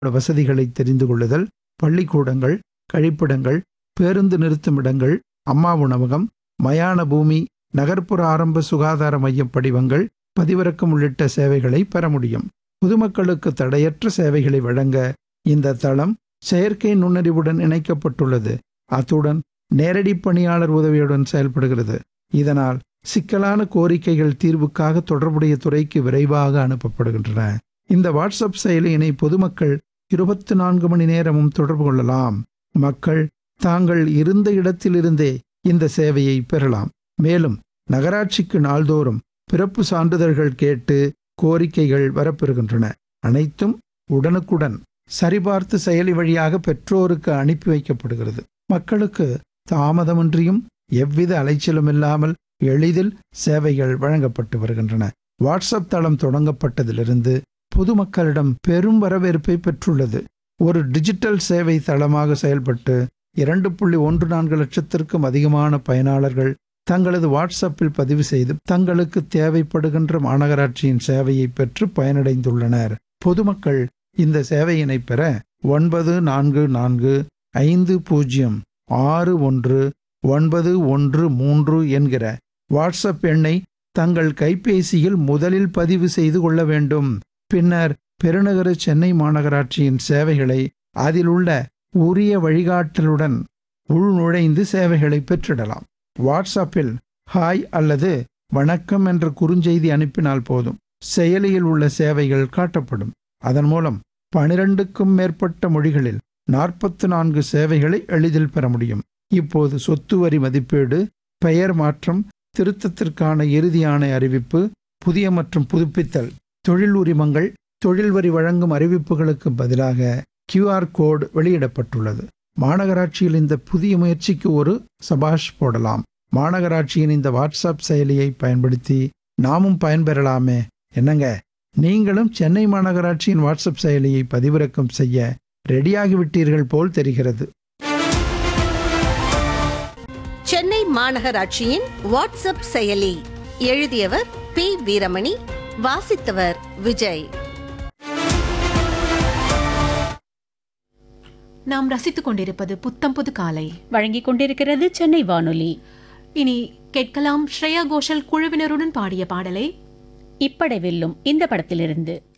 வசதிகளை தெரிந்து கொள்ளுதல் பள்ளிக்கூடங்கள் கழிப்பிடங்கள் பேருந்து நிறுத்துமிடங்கள் அம்மா உணவகம் மயான பூமி நகர்ப்புற ஆரம்ப சுகாதார மையம் படிவங்கள் பதிவிறக்கம் உள்ளிட்ட சேவைகளை பெற முடியும் பொதுமக்களுக்கு தடையற்ற சேவைகளை வழங்க இந்த தளம் செயற்கை நுண்ணறிவுடன் இணைக்கப்பட்டுள்ளது அத்துடன் நேரடி பணியாளர் உதவியுடன் செயல்படுகிறது இதனால் சிக்கலான கோரிக்கைகள் தீர்வுக்காக தொடர்புடைய துறைக்கு விரைவாக அனுப்பப்படுகின்றன இந்த வாட்ஸ்அப் செயலியினை பொதுமக்கள் இருபத்தி நான்கு மணி நேரமும் தொடர்பு கொள்ளலாம் மக்கள் தாங்கள் இருந்த இடத்திலிருந்தே இந்த சேவையை பெறலாம் மேலும் நகராட்சிக்கு நாள்தோறும் பிறப்பு சான்றிதழ்கள் கேட்டு கோரிக்கைகள் வரப்பெறுகின்றன அனைத்தும் உடனுக்குடன் சரிபார்த்து செயலி வழியாக பெற்றோருக்கு அனுப்பி வைக்கப்படுகிறது மக்களுக்கு தாமதமின்றியும் எவ்வித அலைச்சலும் இல்லாமல் எளிதில் சேவைகள் வழங்கப்பட்டு வருகின்றன வாட்ஸ்அப் தளம் தொடங்கப்பட்டதிலிருந்து பொதுமக்களிடம் பெரும் வரவேற்பை பெற்றுள்ளது ஒரு டிஜிட்டல் சேவை தளமாக செயல்பட்டு இரண்டு புள்ளி ஒன்று நான்கு லட்சத்திற்கும் அதிகமான பயனாளர்கள் தங்களது வாட்ஸ்அப்பில் பதிவு செய்து தங்களுக்கு தேவைப்படுகின்ற மாநகராட்சியின் சேவையை பெற்று பயனடைந்துள்ளனர் பொதுமக்கள் இந்த சேவையினை பெற ஒன்பது நான்கு நான்கு ஐந்து பூஜ்ஜியம் ஆறு ஒன்று ஒன்பது ஒன்று மூன்று என்கிற வாட்ஸ்அப் எண்ணை தங்கள் கைபேசியில் முதலில் பதிவு செய்து கொள்ள வேண்டும் பின்னர் பெருநகர சென்னை மாநகராட்சியின் சேவைகளை அதில் உள்ள உரிய வழிகாட்டலுடன் உள்நுழைந்து சேவைகளை பெற்றிடலாம் வாட்ஸ்அப்பில் ஹாய் அல்லது வணக்கம் என்ற குறுஞ்செய்தி அனுப்பினால் போதும் செயலியில் உள்ள சேவைகள் காட்டப்படும் அதன் மூலம் பனிரெண்டுக்கும் மேற்பட்ட மொழிகளில் நாற்பத்து நான்கு சேவைகளை எளிதில் பெற முடியும் இப்போது சொத்து வரி மதிப்பீடு பெயர் மாற்றம் திருத்தத்திற்கான இறுதியான அறிவிப்பு புதிய மற்றும் புதுப்பித்தல் தொழில் உரிமங்கள் தொழில் வரி வழங்கும் அறிவிப்புகளுக்கு பதிலாக கியூஆர் கோடு வெளியிடப்பட்டுள்ளது மாநகராட்சியில் இந்த புதிய முயற்சிக்கு ஒரு சபாஷ் போடலாம் மாநகராட்சியின் இந்த வாட்ஸ்அப் செயலியை பயன்படுத்தி நாமும் பயன்பெறலாமே என்னங்க நீங்களும் சென்னை மாநகராட்சியின் வாட்ஸ்அப் செயலியை பதிவிறக்கம் செய்ய ரெடியாகிவிட்டீர்கள் போல் தெரிகிறது சென்னை மாநகராட்சியின் வாட்ஸ்அப் செயலி எழுதியவர் பி வீரமணி வாசித்தவர் விஜய் நாம் ரசித்துக் கொண்டிருப்பது புத்தம் புது காலை வழங்கிக் கொண்டிருக்கிறது சென்னை வானொலி இனி கேட்கலாம் ஸ்ரேயா கோஷல் குழுவினருடன் பாடிய பாடலை இப்படை வெல்லும் இந்த படத்திலிருந்து